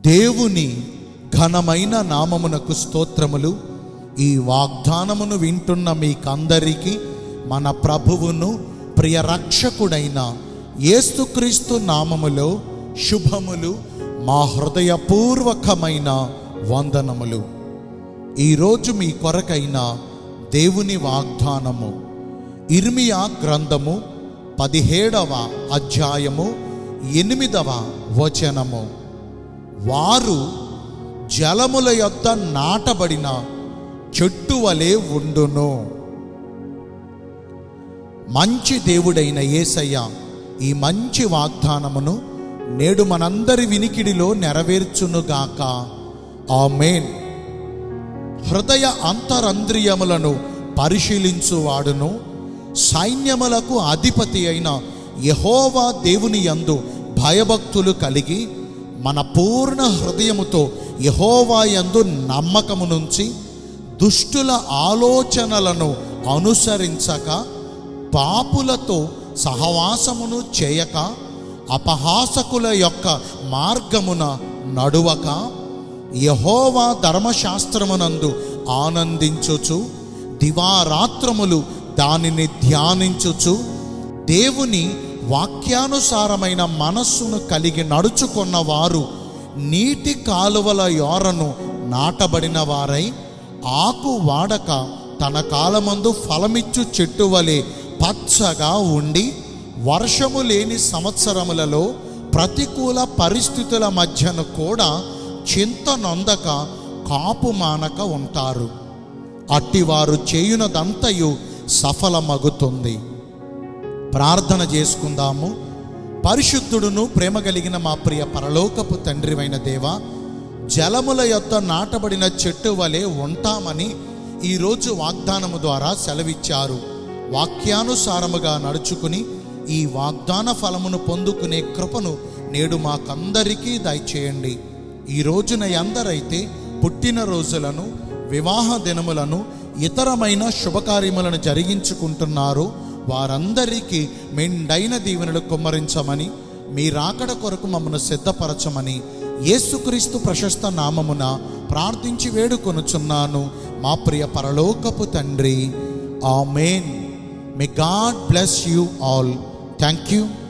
దేవుని ఘనమైన నామమునకు స్తోత్రములు ఈ వాగ్దానమును వింటున్న మీకందరికీ మన ప్రభువును ప్రియ రక్షకుడైన యేసుక్రీస్తు నామములో శుభములు మా హృదయపూర్వకమైన వందనములు ఈరోజు మీ కొరకైన దేవుని వాగ్దానము ఇర్మియా గ్రంథము పదిహేడవ అధ్యాయము ఎనిమిదవ వచనము వారు జలముల యొద్ద నాటబడిన చెట్టు వలె ఉండును మంచి దేవుడైన యేసయ్య ఈ మంచి వాగ్దానమును నేడు మనందరి వినికిడిలో నెరవేర్చునుగాక ఆమేన్ హృదయ అంతరంద్రియములను పరిశీలించువాడును సైన్యములకు అధిపతి అయిన యహోవా దేవుని యందు భయభక్తులు కలిగి మన పూర్ణ హృదయముతో యహోవా యందు నమ్మకము నుంచి దుష్టుల ఆలోచనలను అనుసరించక పాపులతో సహవాసమును చేయక అపహాసకుల యొక్క మార్గమున నడువక యహోవా ధర్మశాస్త్రమునందు ఆనందించుచు దివారాత్రములు దానిని ధ్యానించుచు దేవుని వాక్యానుసారమైన మనస్సును కలిగి నడుచుకున్న వారు నీటి కాలువల యోరను నాటబడిన వారై ఆకు వాడక తన కాలమందు ఫలమిచ్చు చెట్టు వలె పచ్చగా ఉండి వర్షము లేని సంవత్సరములలో ప్రతికూల పరిస్థితుల మధ్యను కూడా చింత నొందక కాపు మానక ఉంటారు అట్టివారు చేయునదంతయు సఫలమగుతుంది ప్రార్థన చేసుకుందాము పరిశుద్ధుడును ప్రేమ కలిగిన మా ప్రియ పరలోకపు తండ్రివైన దేవ జలముల యొద్ద నాటబడిన చెట్టు వలె ఉంటామని ఈరోజు వాగ్దానము ద్వారా సెలవిచ్చారు వాక్యానుసారముగా నడుచుకుని ఈ వాగ్దాన ఫలమును పొందుకునే కృపను నేడు మాకందరికీ దయచేయండి ఈ రోజున ఎందరైతే పుట్టిన రోజులను వివాహ దినములను ఇతరమైన శుభకార్యములను జరిగించుకుంటున్నారో వారందరికీ మెండైన దీవెనలు కుమ్మరించమని మీ రాకడ కొరకు మమ్మను సిద్ధపరచమని యేసుక్రీస్తు ప్రశస్త నామమున ప్రార్థించి వేడుకొనుచున్నాను మా ప్రియ పరలోకపు తండ్రి amen may God bless you all thank you